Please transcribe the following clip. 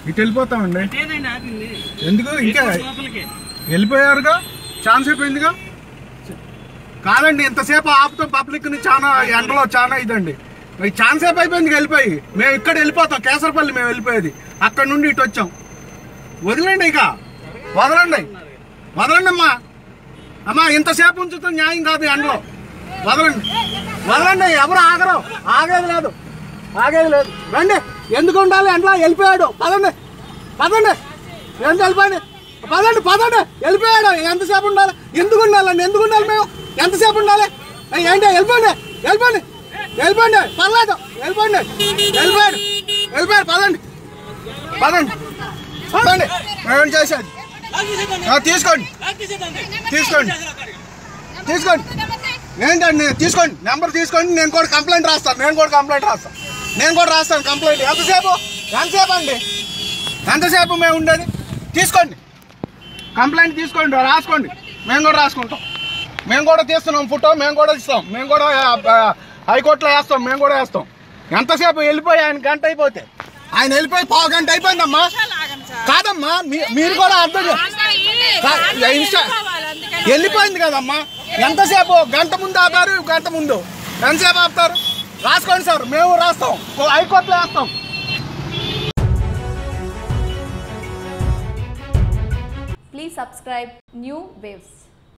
ఇటు వెళ్ళిపోతామండి లేదండి ఆపింది ఎందుకు ఇంకా లోపలికి వెళ్ళిపోయారుగా ఛాన్స్ అయిపోయిందిగా కాదండి ఇంతసేపు ఆపుతాం పబ్లిక్ ని చాలా ఎండలో చాలా ఇదండి మరి ఛాన్స్ సేపు అయిపోయింది వెళ్ళిపోయి మేము ఇక్కడ వెళ్ళిపోతాం కేసరపల్లి మేము వెళ్ళిపోయేది అక్కడ నుండి ఇటు వచ్చాం వదిలేండి ఇక వదలండి వదలండి అమ్మా అమ్మా ఇంతసేపు ఉంచుతాం న్యాయం కాదు ఎండలో వదలండి వదలండి ఎవరు ఆగరు ఆగేది లేదు ఆగేది లేదు రండి ఎందుకు ఉండాలి ఎండలో వెళ్ళిపోయాడు పదండి పదండి ఎంత వెళ్ళిపోయింది పదండి పదండి వెళ్ళిపోయాడు ఎంతసేపు ఉండాలి ఎందుకు ఉండాలండి ఎందుకు ఉండాలి మేము ఎంతసేపు ఉండాలి ఏ, ఏంటి వెళ్ళిపోండి వెళ్ళిపోండి వెళ్ళిపోండి పర్లేదు వెళ్ళిపోండి వెళ్ళిపోయాడు వెళ్ళిపోయాడు పదండి పదండి పదండి మేము చేసేది ఆ, తీసుకోండి తీసుకోండి తీసుకోండి ఏంటండి తీసుకోండి నెంబర్ తీసుకోండి నేను కూడా కంప్లైంట్ రాస్తాను నేను కూడా కంప్లైంట్ రాస్తాను నేను కూడా రాస్తాను కంప్లైంట్ ఎంతసేపు ఎంతసేపు అండి ఎంతసేపు మేము ఉండేది తీసుకోండి కంప్లైంట్ తీసుకోండి రాసుకోండి మేము కూడా రాసుకుంటాం మేము కూడా తీస్తున్నాం ఫోటో మేము కూడా ఇస్తాం మేము కూడా ఆ, హైకోర్టులో వేస్తాం మేము కూడా వేస్తాం ఎంతసేపు వెళ్ళిపోయి ఆయన గంట అయిపోతే ఆయన వెళ్ళిపోయి పావు గంట అయిపోయిందమ్మా కాదమ్మా మీ- మీరు కూడా అర్థం చే- కా- ఇన్స్టా- వెళ్ళిపోయింది కదమ్మా ఎంతసేపు గంట ముందు ఆపారు గంట ముందు ఎంతసేపు ఆపుతారు రాసుకోండి సార్ మేము రాస్తాం హైకోర్టులో వేస్తాం Please subscribe New Waves.